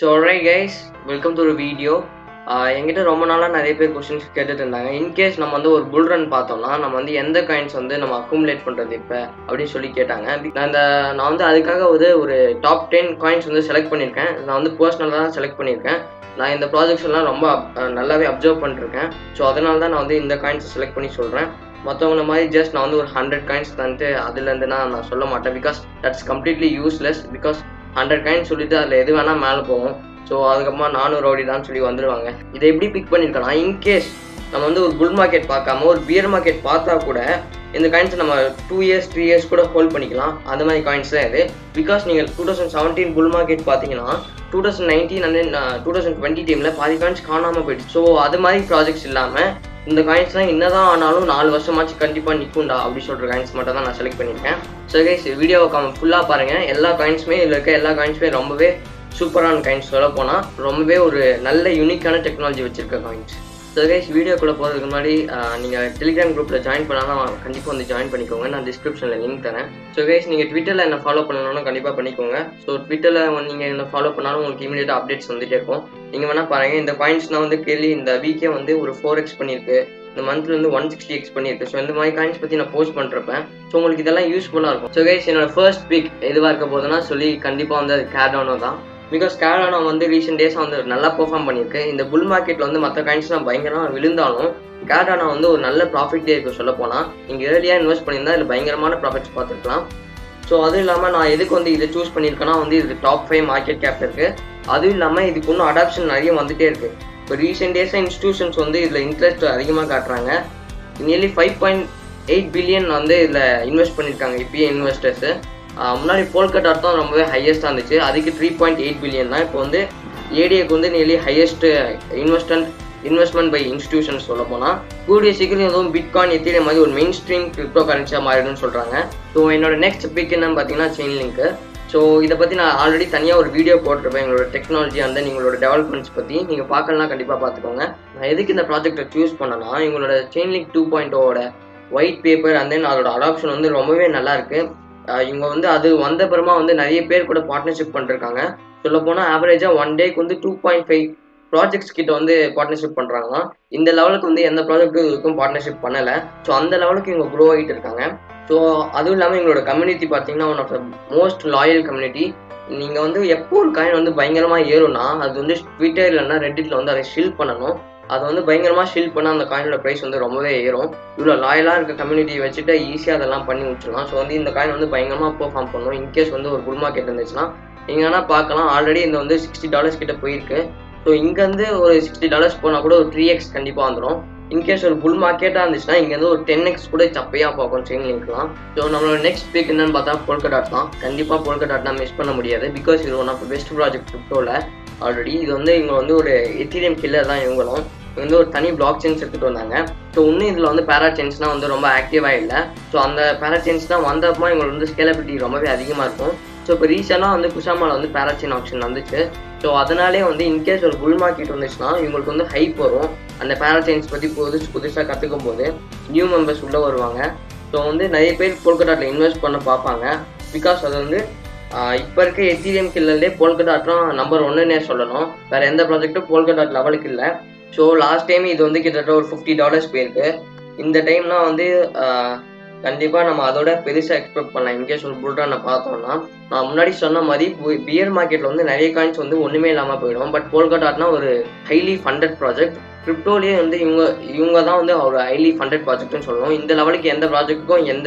so right guys welcome to ஒரு video என்கிட்ட ரொம்ப நாளாக நிறைய பேர் கொஸ்டின்ஸ் கேட்டுட்டு இருந்தாங்க இன்கேஸ் நம்ம வந்து ஒரு புல் ரன் பார்த்தோம்னா நம்ம வந்து எந்த காயின்ஸ் வந்து நம்ம அக்குமுலேட் பண்ணுறது இப்போ அப்படின்னு சொல்லி கேட்டாங்க நான் இந்த நான் வந்து அதுக்காக ஒரு ஒரு டாப் டென் காயின்ஸ் வந்து செலக்ட் பண்ணியிருக்கேன் நான் வந்து பர்சனலாக தான் செலக்ட் பண்ணியிருக்கேன் நான் இந்த ப்ராஜெக்ட்ஸ் எல்லாம் ரொம்ப அஹ், நல்லாவே அப்சர்வ் பண்ணிருக்கேன் ஸோ அதனால தான் நான் வந்து இந்த காயின்ஸ் செலக்ட் பண்ணி சொல்கிறேன் மற்றவங்கள மாதிரி ஜஸ்ட் நான் வந்து ஒரு ஹண்ட்ரட் காயின்ஸ் தந்துட்டு அதுலேருந்துனா நான் சொல்ல மாட்டேன் because that's completely useless because hundred coins சொல்லிட்டு அதில் எது வேணால் மேலே போகும் ஸோ அதுக்கப்புறமா நானூறு ரவுடி தான் சொல்லி வந்துடுவாங்க இதை எப்படி பிக் பண்ணியிருக்கேன்னா இன்கேஸ் நம்ம வந்து ஒரு புல் மார்க்கெட் பார்க்காம ஒரு பியர் மார்க்கெட் பார்த்தா கூட இந்த காயின்ஸ் நம்ம டூ இயர்ஸ் த்ரீ இயர்ஸ் கூட ஹோல்ட் பண்ணிக்கலாம் அந்த மாதிரி காயின்ஸ் தான் இது பிகாஸ் நீங்கள் two thousand seventeen bull market பார்த்தீங்கன்னா two thousand nineteen and two thousand twenty டைமில் பாதி காயின்ஸ் காணாமல் போயிடுச்சு ஸோ அது மாதிரி ப்ராஜெக்ட்ஸ் இல்லாமல் இந்த காயின்ஸ்லாம் என்னதான் ஆனாலும் நாலு வருஷமாச்சு கண்டிப்பாக நிற்கும்டா அப்படி சொல்கிற காயின்ஸ் மட்டும் தான் நான் செலக்ட் பண்ணியிருக்கேன் ஸோ கைஸ் வீடியோவை ஃபுல்லாக பாருங்கள் எல்லா காயின்ஸுமே இதில் இருக்க எல்லா காயின்ஸுமே ரொம்பவே சூப்பரான காயின்ஸ் சொல்ல போனால் ரொம்பவே ஒரு நல்ல யூனிக்கான டெக்னாலஜி வச்சிருக்க காயின்ஸ் ஸோ கைஸ் வீடியோக்குள்ளே போகிறதுக்கு முன்னாடி நீங்கள் டெலிகிராம் குரூப்பில் ஜாயின் பண்ணாலும் கண்டிப்பாக வந்து ஜாயின் பண்ணிக்கோங்க நான் டிஸ்கிரிப்ஷனில் லிங்க் தரேன் ஸோ கைஸ் நீங்கள் ட்விட்டரில் என்ன ஃபாலோ பண்ணணும்னா கண்டிப்பாக பண்ணிக்கோங்க ஸோ ட்விட்டரில் நீங்கள் என்ன ஃபாலோ பண்ணாலும் உங்களுக்கு இமீடியட்டாக அப்டேட்ஸ் வந்துட்டே இருக்கும் நீங்கள் வேணால் பாருங்கள் இந்த காயின்ஸ்லாம் வந்து கேள்வி இந்த வீக்கே வந்து ஒரு ஃபோர் எக்ஸ் பண்ணியிருக்கு இந்த மந்த்ல இருந்து ஒன் சிக்ஸ்டி எக்ஸ் பண்ணியிருக்கு ஸோ இந்த மாதிரி காயின்ஸ் பற்றி நான் போஸ்ட் பண்ணுறப்பேன் ஸோ உங்களுக்கு இதெல்லாம் யூஸ்ஃபுல்லாக இருக்கும் ஸோ கைஸ் என்னோட ஃபர்ஸ்ட் பிக் எதுவாக இருக்க போதுன்னா சொல்லி கண்டிப்பாக வந்து அது கேடானோ தான் பிகாஸ் கேடானோ வந்து ரீசெண்ட் டேஸாக வந்து நல்லா பெர்ஃபார்ம் பண்ணியிருக்கு இந்த புல் மார்க்கெட்டில் வந்து மற்ற காயின்ஸ்லாம் பயங்கரமாக விழுந்தாலும் கேடானா வந்து ஒரு நல்ல ப்ராஃபிட்டே இருக்குது சொல்ல போனால் நீங்கள் ஏர்லியாக இன்வெஸ்ட் பண்ணியிருந்தா இதில் பயங்கரமான ப்ராஃபிட்ஸ் பார்த்துருக்கலாம் ஸோ அதுவும் இல்லாமல் நான் எதுக்கு வந்து இதை சூஸ் பண்ணியிருக்கேன்னா வந்து இது டாப் ஃபைவ் மார்க்கெட் கேப் இருக்குது அதுவும் இல்லாமல் இதுக்கு இன்னும் அடாப்ஷன் நிறைய வந்துட்டே இருக்குது இப்போ ரீசெண்ட் டேஸில் இன்ஸ்டியூஷன்ஸ் வந்து இதில் இன்ட்ரெஸ்ட் அதிகமாக காட்டுறாங்க nearly five point eight billion வந்து இதில் இன்வெஸ்ட் பண்ணியிருக்காங்க இப்பயே இன்வெஸ்டர்ஸு முன்னாடி போல்கட் தான் ரொம்பவே ஹையஸ்ட்டாக இருந்துச்சு அதுக்கு த்ரீ பாயிண்ட் எயிட் பில்லியன் தான் இப்போ வந்து ஏடிஏக்கு வந்து நியர்லி ஹையஸ்ட் இன்வெஸ்டன்ட் இன்வெஸ்ட்மெண்ட் பை இன்ஸ்டியூஷன் சொல்ல போனால் கூடிய சீக்கிரம் எதுவும் பிட்காயின் எத்திரியம் மாதிரி ஒரு மெயின் ஸ்ட்ரீம் கிரிப்டோ கரன்சியாக மாறிடும்னு சொல்கிறாங்க ஸோ என்னோட நெக்ஸ்ட் பிக் என்னன்னு பார்த்தீங்கன்னா செயின் லிங்க்கு ஸோ இதை பற்றி நான் ஆல்ரெடி தனியாக ஒரு வீடியோ போட்டிருப்பேன் எங்களோட டெக்னாலஜி அந்த எங்களோட டெவலப்மெண்ட்ஸ் பற்றி நீங்கள் பார்க்கலாம் கண்டிப்பாக பார்த்துக்கோங்க நான் எதுக்கு இந்த ப்ராஜெக்ட்டை சூஸ் பண்ணேன்னா எங்களோட செயின் லிங்க் டூ பாயிண்ட் ஓட ஒயிட் பேப்பர் அண்ட் தென் அதோட அடாப்ஷன் வந்து ரொம்பவே நல்லா இருக்கு அஹ் இவங்க வந்து அது வந்த அப்புறமா வந்து நிறைய பேர் கூட பார்ட்னர்ஷிப் பண்ணிருக்காங்க சொல்ல போனால் ஆவரேஜாக ஒன் டேக்கு வந்து டூ பாயிண்ட் ஃபைவ் ப்ராஜெக்ட்ஸ் கிட்ட வந்து பார்ட்னர்ஷிப் பண்ணுறாங்க இந்த லெவலுக்கு வந்து எந்த ப்ராஜெக்ட்டும் இதுக்கும் பார்ட்னர்ஷிப் பண்ணலை ஸோ அந்த லெவலுக்கு இவங்க க்ரோ ஆகிட்டு இருக்காங்க ஸோ அதுவும் இல்லாமல் எங்களோட கம்யூனிட்டி பார்த்தீங்கன்னா one of the most loyal community நீங்கள் வந்து எப்போ ஒரு காயின் வந்து பயங்கரமாக ஏறும்னா அது வந்து ட்விட்டர் இல்லைன்னா ரெட்டில் வந்து அதை ஷில் பண்ணணும் அது வந்து பயங்கரமாக ஷில் பண்ணால் அந்த காயினோட ப்ரைஸ் வந்து ரொம்பவே ஏறும் இவ்வளோ லாயலாக இருக்க கம்யூனிட்டி வச்சுட்டு ஈஸியாக அதெல்லாம் பண்ணி விட்டுருலாம் ஸோ வந்து இந்த காயின் வந்து பயங்கரமாக பெர்ஃபார்ம் பண்ணும் இன்கேஸ் வந்து ஒரு புல் மார்க்கெட் இருந்துச்சுன்னா நீங்கள் வேணால் பார்க்கலாம் ஆல்ரெடி இந்த வந்து சிக்ஸ்டி டாலர்ஸ் கிட்ட போயிருக்கு ஸோ இங்கேருந்து ஒரு சிக்ஸ்டி டாலர்ஸ் போனால் கூட ஒரு த்ரீ எக்ஸ் கண்டிப்பாக வந்துடும் இன்கேஸ் ஒரு புல் மார்க்கெட்டாக இருந்துச்சுன்னா இங்கேருந்து ஒரு டென் எக்ஸ் கூட சப்பையாக பார்க்கும் செயின் லிங்க்லாம் ஸோ நம்மளோட நெக்ஸ்ட் பிக் என்னன்னு பார்த்தா போல்கடாட் தான் கண்டிப்பாக போல்கடாட் தான் மிஸ் பண்ண முடியாது பிகாஸ் இது ஒன் ஆஃப் பெஸ்ட் ப்ராஜெக்ட் கிரிப்டோவில் ஆல்ரெடி இது வந்து இவங்க வந்து ஒரு எத்திரியம் கில்லர் தான் இவங்களும் இவங்க வந்து ஒரு தனி பிளாக் செயின்ஸ் எடுத்துகிட்டு வந்தாங்க ஸோ இன்னும் இதில் வந்து பேரா செயின்ஸ்லாம் வந்து ரொம்ப ஆக்டிவாக இல்லை ஸோ அந்த பேரா செயின்ஸ் தான் வந்தப்போ இவங்களுக்கு வந்து ஸ்கேலபிலிட்டி ரொம்பவே அதிகமாக இருக்கும் ஸோ இப்போ ரீசெண்டாக வந்து குஷாமாவில் வந்து பேராச்சைன் ஆப்ஷன் வந்துச்சு ஸோ அதனாலே வந்து இன்கேஸ் ஒரு புல் மார்க்கெட் வந்துச்சுன்னா இவங்களுக்கு வந்து ஹைப் வரும் அந்த பேராச்சைன்ஸ் பற்றி புதுசு புதுசாக கற்றுக்கும் போது நியூ மெம்பர்ஸ் உள்ளே வருவாங்க ஸோ வந்து நிறைய பேர் போல்கட்டாட்டில் இன்வெஸ்ட் பண்ண பார்ப்பாங்க பிகாஸ் அது வந்து இப்போ இருக்க எத்திரியம் கில்லர்லே போல்கட்டாட்லாம் நம்பர் ஒன்றுன்னே சொல்லணும் வேறு எந்த ப்ராஜெக்ட்டும் போல்கட்டாட் லெவலுக்கு இல்லை ஸோ லாஸ்ட் டைம் இது வந்து கிட்டத்தட்ட ஒரு ஃபிஃப்டி டாலர்ஸ் போயிருக்கு இந்த டைம்னா வந்து கண்டிப்பாக நம்ம அதோட பெருசாக எக்ஸ்பெக்ட் பண்ணலாம் இன்கேஸ் ஒரு புல்ரானை பார்த்தோம்னா நான் முன்னாடி சொன்ன மாதிரி பியர் மார்க்கெட்டில் வந்து நிறைய காயின்ஸ் வந்து ஒன்றுமே இல்லாமல் போயிடும் பட் போல்கட்டாட்னா ஒரு ஹைலி ஃபண்டட் ப்ராஜெக்ட் கிரிப்டோலேயே வந்து இவங்க இவங்க தான் வந்து ஒரு ஹைலி ஃபண்டட் ப்ராஜெக்ட்னு சொல்லுவோம் இந்த லெவலுக்கு எந்த ப்ராஜெக்ட்டுக்கும் எந்த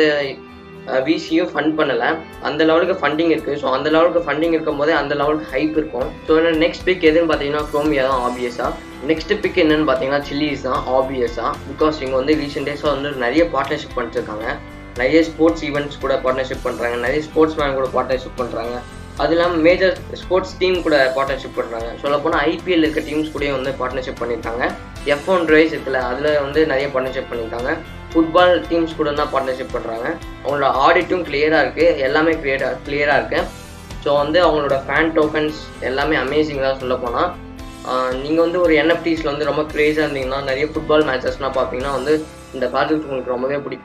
விசியும் ஃபண்ட் பண்ணலை அந்த லெவலுக்கு ஃபண்டிங் இருக்குது ஸோ அந்த லெவலுக்கு ஃபண்டிங் இருக்கும் போதே அந்த லெவலுக்கு ஹைப் இருக்கும் ஸோ என்ன நெக்ஸ்ட் பிக் எதுன்னு பார்த்தீங்கன்னா க்ரோமியா தான் ஆப்வியஸாக நெக்ஸ்ட் பிக் என்னன்னு பார்த்தீங்கன்னா சில்லிஸ் தான் ஆப்வியஸாக பிகாஸ் இவங்க வந்து ரீசெண்ட் டேஸாக வந்து நிறைய பார்ட்னர்ஷிப் பண்ணிருக்காங்க நிறைய ஸ்போர்ட்ஸ் ஈவெண்ட்ஸ் கூட பார்ட்னர்ஷிப் பண்ணுறாங்க நிறைய ஸ்போர்ட்ஸ் மேன் கூட பார்ட்னர்ஷிப் பண்ணுறாங்க அது இல்லாமல் மேஜர் ஸ்போர்ட்ஸ் டீம் கூட பார்ட்னர்ஷிப் பண்ணுறாங்க சொல்ல போனால் ஐபிஎல் இருக்க டீம்ஸ் கூட வந்து பார்ட்னர்ஷிப் பண்ணியிருக்காங்க எஃப் ஒன் ரைஸ் இருக்குல்ல அதில் வந்து நிறைய பார்ட்னர்ஷிப் பண்ணியிருக்காங்க ஃபுட்பால் டீம்ஸ் கூட தான் பார்ட்னர்ஷிப் பண்ணுறாங்க அவங்களோட ஆடிட்டும் கிளியராக இருக்குது எல்லாமே கிளியராக கிளியராக இருக்குது ஸோ வந்து அவங்களோட ஃபேன் டோக்கன்ஸ் எல்லாமே அமேசிங் தான் சொல்ல போனால் நீங்கள் வந்து ஒரு என்எஃப்டிஸில் வந்து ரொம்ப க்ரேஸாக இருந்தீங்கன்னா நிறைய ஃபுட்பால் மேட்சஸ்லாம் பார்ப்பீங்கன்னா வந்து இந்த ப்ராஜெக்ட் உங்களுக்கு ரொம்பவே பிடிக்கும்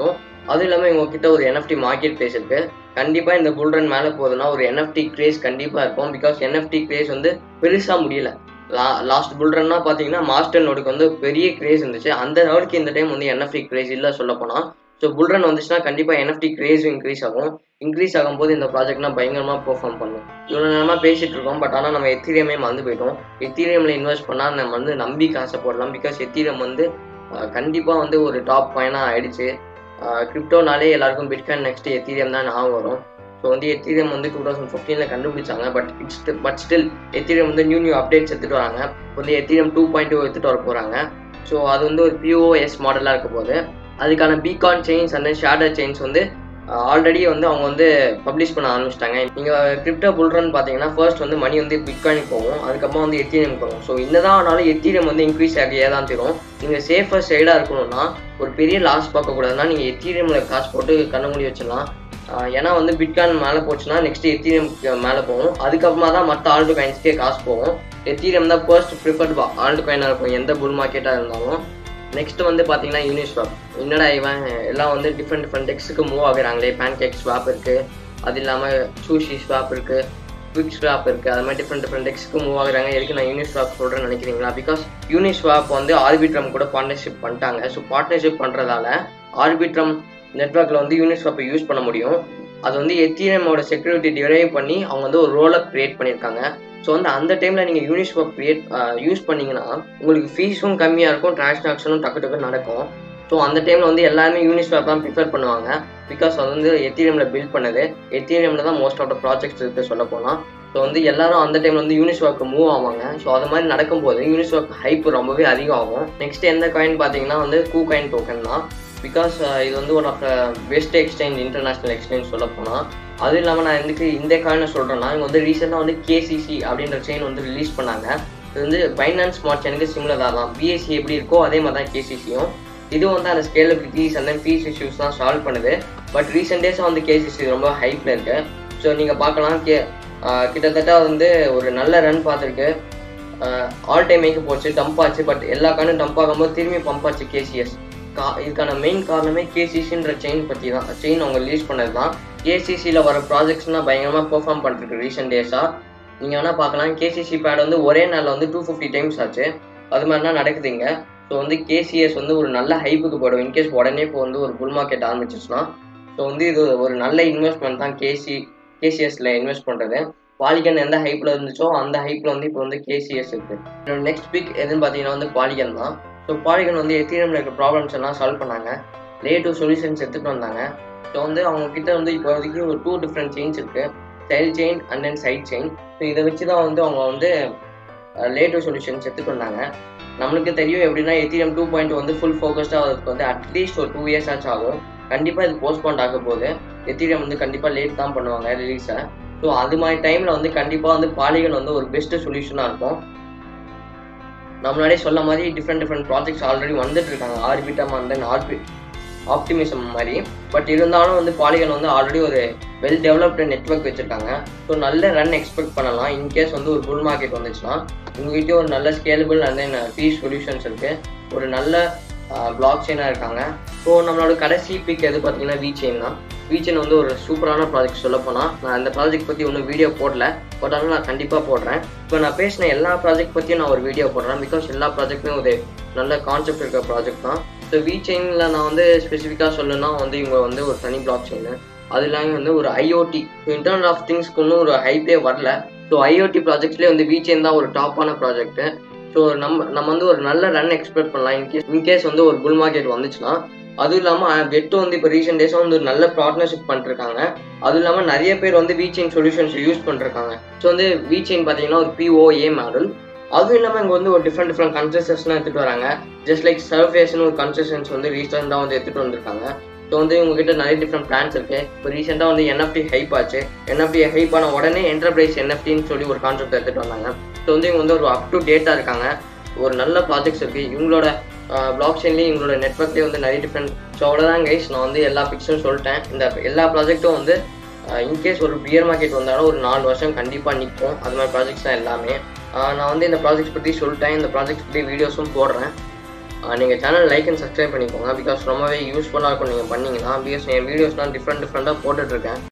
அதுவும் இல்லாமல் இவங்க கிட்ட ஒரு என்எஃப்டி மார்க்கெட் பிளேஸ் இருக்கு கண்டிப்பாக இந்த புல் ரன் மேலே போகுதுன்னா ஒரு என்எஃப்டி கிரேஸ் கண்டிப்பாக இருக்கும் பிகாஸ் என்எஃப்டி கிரேஸ் வந்து பெருசாக முடியல லா லாஸ்ட் புல் ரன்னா பார்த்தீங்கன்னா மாஸ்டர் நோடுக்கு வந்து பெரிய கிரேஸ் இருந்துச்சு அந்த லெவலுக்கு இந்த டைம் வந்து என்எஃப்டி கிரேஸ் இல்லை சொல்ல போனால் ஸோ புல் ரன் வந்துச்சுன்னா கண்டிப்பாக என்எஃப்டி கிரேஸும் இன்க்ரீஸ் ஆகும் இன்க்ரீஸ் ஆகும்போது இந்த ப்ராஜெக்ட்னா பயங்கரமாக பெர்ஃபார்ம் பண்ணும் இவ்வளோ நேரமாக பேசிட்டு இருக்கோம் பட் ஆனால் நம்ம எத்தீரியமே மறந்து போயிட்டோம் எத்தீரியமில் இன்வெஸ்ட் பண்ணால் நம்ம வந்து நம்பி காசை போடலாம் பிகாஸ் எத்தீரியம் வந்து கண்டிப்பாக வந்து ஒரு டாப் பாயிண்டாக ஆயிடுச்சு கிரிப்டோனாலே எல்லாருக்கும் பிட்காயின் நெக்ஸ்ட் எத்தீரியம் தான் ஞாபகம் வரும் ஸோ வந்து எத்தீரியம் வந்து டூ தௌசண்ட் ஃபிஃப்டீனில் கண்டுபிடிச்சாங்க but it's but still Ethereum வந்து நியூ நியூ அப்டேட்ஸ் எடுத்துகிட்டு வராங்க வந்து எத்தீரியம் டூ பாயிண்ட் டூ எடுத்துகிட்டு வர போகிறாங்க ஸோ அது வந்து ஒரு பிஓஎஸ் மாடலாக இருக்க போது அதுக்கான பீகான் செயின்ஸ் அண்ட் ஷேடர் செயின்ஸ் வந்து ஆல்ரெடி வந்து அவங்க வந்து பப்ளிஷ் பண்ண ஆரம்பிச்சிட்டாங்க நீங்கள் கிரிப்டோ புல்ரன் பார்த்தீங்கன்னா ஃபர்ஸ்ட் வந்து மணி வந்து பிட்காயின் போகும் அதுக்கப்புறம் வந்து எத்தீரியம் போகும் ஸோ என்னதான் ஆனாலும் எத்தீரியம் வந்து இன்க்ரீஸ் ஆகியே தான் தரும் நீங்கள் சேஃபஸ்ட் சைடாக இருக்கணும்னா ஒரு பெரிய லாஸ் பார்க்கக்கூடாதுன்னா நீங்கள் எத்தீரியமில் காசு போட்டு கண்ண மூடி வச்சிடலாம் ஏன்னா வந்து பிட்காயின் மேலே போச்சுன்னா நெக்ஸ்ட் எத்தீரியம் மேலே போகும் அதுக்கப்புறமா தான் மற்ற ஆல்டு காயின்ஸ்க்கே காசு போகும் எத்தீரியம் தான் ஃபர்ஸ்ட் ப்ரிஃபர்ட் ஆல்டு காயினாக இருக்கும் எந்த புல் மார்க்கெட்டாக இருந்தாலும் நெக்ஸ்ட் வந்து பார்த்தீங்கன்னா யூனிஸ்வாப் என்னடா இவன் எல்லாம் வந்து டிஃப்ரெண்ட் டிஃப்ரெண்ட் டெக்ஸுக்கு மூவ் ஆகுறாங்களே பேன் கேக் ஸ்வாப் இருக்குது அது இல்லாமல் சூஷி ஸ்வாப் இருக்குது குவிக் ஸ்வாப் இருக்குது அது மாதிரி டிஃப்ரெண்ட் டிஃப்ரெண்ட் டெக்ஸ்க்கு மூவ் ஆகுறாங்க எதுக்கு நான் யூனிஸ்வாப் சொல்கிறேன்னு நினைக்கிறீங்களா பிகாஸ் யூனிஸ்வாப் வந்து ஆர்பிட்ரம் கூட பார்ட்னர்ஷிப் பண்ணிட்டாங்க ஸோ பார்ட்னர்ஷிப் பண்ணுறதால ஆர்பிட்ரம் நெட்ஒர்க்கில் வந்து யூனிஸ்வாப்பை யூஸ் பண்ண முடியும் அது வந்து எத்தீரியமோட செக்யூரிட்டி டிரைவ் பண்ணி அவங்க வந்து ஒரு ரோலப் கிரியேட் பண்ணியிருக்காங்க ஸோ வந்து அந்த டைமில் நீங்கள் யூனிஸ்வாப் கிரியேட் யூஸ் பண்ணிங்கன்னா உங்களுக்கு ஃபீஸும் கம்மியாக இருக்கும் டிரான்சாக்ஷனும் டக்கு டக்கு நடக்கும் ஸோ அந்த டைமில் வந்து எல்லாருமே யூனிஸ்வாப் தான் ப்ரிஃபர் பண்ணுவாங்க பிகாஸ் அது வந்து எத்தீரியமில் பில்ட் பண்ணது எத்தீரியமில் தான் மோஸ்ட் ஆஃப் த ப்ராஜெக்ட்ஸ் இருக்குது சொல்ல போனால் ஸோ வந்து எல்லாரும் அந்த டைமில் வந்து யூனிஸ்வாக்கு மூவ் ஆவாங்க ஸோ அது மாதிரி நடக்கும்போது யூனிஸ்வாக் ஹைப் ரொம்பவே அதிகம் ஆகும் நெக்ஸ்ட் எந்த காயின் பார்த்தீங்கன்னா வந்து கூ காயின் டோக்கன் தான் பிகாஸ் இது வந்து one of the best exchange international exchange சொல்ல போனால் அதுவும் இல்லாமல் நான் எதுக்கு இந்த காயினை சொல்கிறேன்னா இவங்க வந்து ரீசெண்டாக வந்து கேசிசி அப்படின்ற செயின் வந்து ரிலீஸ் பண்ணாங்க இது வந்து பைனான்ஸ் ஸ்மார்ட் செயினுக்கு சிமிலராக தான் பிஎஸ்சி எப்படி இருக்கோ அதே மாதிரி தான் கேசிசியும் இது வந்து அந்த ஸ்கேலபிலிட்டிஸ் அந்த ஃபீஸ் இஷ்யூஸ் தான் சால்வ் பண்ணுது பட் ரீசெண்ட் டேஸாக வந்து கேசிசி ரொம்ப ஹைப்பில் இருக்கு ஸோ நீங்கள் பார்க்கலாம் கே கிட்டத்தட்ட வந்து ஒரு நல்ல ரன் பார்த்துருக்கு ஆல் டைம் மேக்கு போச்சு டம்ப் ஆச்சு பட் எல்லா கார்டும் டம்ப் ஆகும்போது திரும்பி பம்ப் ஆச்சு கேசிஎஸ் கா இதுக்கான மெயின் காரணமே கேசிசின்ற செயின் பற்றி தான் செயின் அவங்க ரிலீஸ் பண்ணது தான் கேசிசியில் வர ப்ராஜெக்ட்ஸ்னால் பயங்கரமாக பெர்ஃபார்ம் பண்ணிருக்கு ரீசெண்ட் டேஸாக நீங்கள் வேணால் பார்க்கலாம் கேசிசி பேட் வந்து ஒரே நாளில் வந்து டூ ஃபிஃப்டி டைம்ஸ் ஆச்சு அது மாதிரிலாம் நடக்குதுங்க ஸோ வந்து கேசிஎஸ் வந்து ஒரு நல்ல ஹைப்புக்கு போடும் இன்கேஸ் உடனே இப்போ வந்து ஒரு புல் மார்க்கெட் ஆரம்பிச்சிச்சுன்னா ஸோ வந்து இது ஒரு நல்ல இன்வெஸ்ட்மெண்ட் தான் கேசி கேசிஎஸ்ல இன்வெஸ்ட் பண்ணுறது பாலிகன் எந்த ஹைப்பில் இருந்துச்சோ அந்த ஹைப்பில் வந்து இப்போ வந்து கேசிஎஸ் இருக்குது நெக்ஸ்ட் பிக் எதுன்னு பார்த்தீங்கன்னா வந்து பாலிகன் தான் ஸோ பாலிகன் வந்து எத்தீரியமில் இருக்க ப்ராப்ளம்ஸ் எல்லாம் சால்வ் பண்ணாங்க லே டூ சொல்யூஷன்ஸ் எடுத்துகிட்டு வந்தாங்க ஸோ வந்து அவங்க கிட்ட வந்து இப்போதைக்கு ஒரு டூ டிஃப்ரெண்ட் செயின்ஸ் இருக்குது child chain and then side chain so இதை வச்சு தான் வந்து அவங்க வந்து லே டூ சொல்யூஷன்ஸ் எடுத்துகிட்டு வந்தாங்க நம்மளுக்கு தெரியும் எப்படின்னா எத்தீரியம் டூ பாயிண்ட் வந்து ஃபுல் ஃபோக்கஸ்டாக அதுக்கு வந்து அட்லீஸ்ட் ஒரு டூ இயர்ஸ் ஆச்சு ஆகும் கண்டிப்பாக இது போஸ்ட்போன் ஆக போது எத்தீரியம் வந்து கண்டிப்பாக லேட் தான் பண்ணுவாங்க ரிலீஸை ஸோ அது மாதிரி டைமில் வந்து கண்டிப்பாக வந்து பாலிகன் வந்து ஒரு பெஸ்ட் சொல்யூஷனாக இருக்கும் நம்மளாலே சொல்ல மாதிரி டிஃப்ரெண்ட் டிஃப்ரெண்ட் ப்ராஜெக்ட்ஸ் ஆல்ரெடி வந்துட்டு இருக்காங்க ஆர்பிட்டம் அண்ட் தென் ஆர்பி ஆப்டிமிசம் மாதிரி பட் இருந்தாலும் வந்து பாலிகன் வந்து ஆல்ரெடி ஒரு வெல் டெவலப்டு நெட்ஒர்க் வச்சுருக்காங்க ஸோ நல்ல ரன் எக்ஸ்பெக்ட் பண்ணலாம் இன்கேஸ் வந்து ஒரு புல் மார்க்கெட் வந்துச்சுன்னா உங்ககிட்ட ஒரு நல்ல scalable and then fees solutions இருக்குது ஒரு நல்ல பிளாக் செயினாக இருக்காங்க ஸோ நம்மளோட கடைசி பிக் எது பார்த்தீங்கன்னா வி செயின் தான் வி செயின் வந்து ஒரு சூப்பரான ப்ராஜெக்ட் சொல்ல போனால் நான் அந்த ப்ராஜெக்ட் பற்றி ஒன்றும் வீடியோ போடல பட் ஆனால் நான் கண்டிப்பாக போடுறேன் இப்போ நான் பேசின எல்லா ப்ராஜெக்ட் பற்றியும் நான் ஒரு வீடியோ போடுறேன் பிகாஸ் எல்லா ப்ராஜெக்ட்டுமே ஒரு நல்ல கான்செப்ட் இருக்க ப்ராஜெக்ட் தான் ஸோ வி செயினில் நான் வந்து ஸ்பெசிஃபிக்காக சொல்லணும்னா வந்து இவங்க வந்து ஒரு தனி பிளாக் செயின் அது இல்லாமல் வந்து ஒரு ஐஓடி இன்டர்னல் ஆஃப் திங்ஸ்க்கு இன்னும் ஒரு ஹைப்பே வரல ஸோ ஐஓடி ப்ராஜெக்ட்ஸ்லேயே வந்து வி செயின் தான் ஒரு டாப்பான ப்ராஜெக்ட்டு ஸோ நம்ம நம்ம வந்து ஒரு நல்ல ரன் எக்ஸ்பெக்ட் பண்ணலாம் இன்கேஸ் இன்கேஸ் வந்து ஒரு புல் மார்க்கெட் வந்துச்சுன்னா அதுவும் இல்லாமல் வெட்டு வந்து இப்போ ரீசெண்ட் டேஸாக வந்து ஒரு நல்ல பார்ட்னர்ஷிப் பண்ணிருக்காங்க அதுவும் இல்லாமல் நிறைய பேர் வந்து வி செயின் சொல்யூஷன்ஸ் யூஸ் பண்ணிருக்காங்க ஸோ வந்து வி செயின் பார்த்தீங்கன்னா ஒரு பிஓஏ மாடல் அதுவும் இல்லாமல் இங்கே வந்து ஒரு டிஃப்ரெண்ட் டிஃப்ரெண்ட் கன்செஷன்ஸ்லாம் எடுத்துகிட்டு வராங்க ஜஸ்ட் லைக் சர்ஃபேஸ்னு ஒரு கன்செஷன்ஸ் வந்து ரீசெண்டாக வந்து எடுத்துகிட்டு வந்திருக்காங்க ஸோ வந்து உங்ககிட்ட நிறைய டிஃப்ரெண்ட் பிளான்ஸ் இருக்குது இப்போ ரீசெண்டாக வந்து என்எஃப்டி ஹைப் ஆச்சு என்எஃப்டி ஹைப் ஆன உடனே என்டர்பிரைஸ் என்எஃப்டின்னு சொல்லி ஒரு கான்செப்ட் எடுத்துகிட்டு வந்தாங்க ஸோ வந்து இவங்க வந்து ஒரு அப் டு டேட்டாக இருக்காங்க ஒரு நல்ல ப்ராஜெக்ட்ஸ் இருக்குது இவங்களோட பிளாக் செயின்லேயும் இவங்களோட நெட்ஒர்க்லேயும் வந்து நிறைய டிஃப்ரெண்ட் ஸோ அவ்வளோதான் கைஸ் நான் வந்து எல்லா பிக்ஸும் சொல்லிட்டேன் இந்த எல்லா ப்ராஜெக்ட்டும் வந்து இன்கேஸ் ஒரு பியர் மார்க்கெட் வந்தாலும் ஒரு நாலு வருஷம் கண்டிப்பாக நிற்கும் அது மாதிரி ப்ராஜெக்ட்ஸ் தான் எல்லாமே நான் வந்து இந்த ப்ராஜெக்ட்ஸ் பற்றி சொல்லிட்டேன் இந்த ப்ராஜெக்ட்ஸ் பற்றி வீடியோஸும் போடுறேன் நீங்கள் சேனல் லைக் அண்ட் சப்ஸ்கிரைப் பண்ணிக்கோங்க பிகாஸ் ரொம்பவே யூஸ்ஃபுல்லாக இருக்கும் நீங்கள் பண்ணீங்கன்னா பிகாஸ் என் வீடியோஸ்லாம் டிஃப்ரெண்ட் டிஃப்ரெண்ட்டாக போட்டுட்ருக்கேன்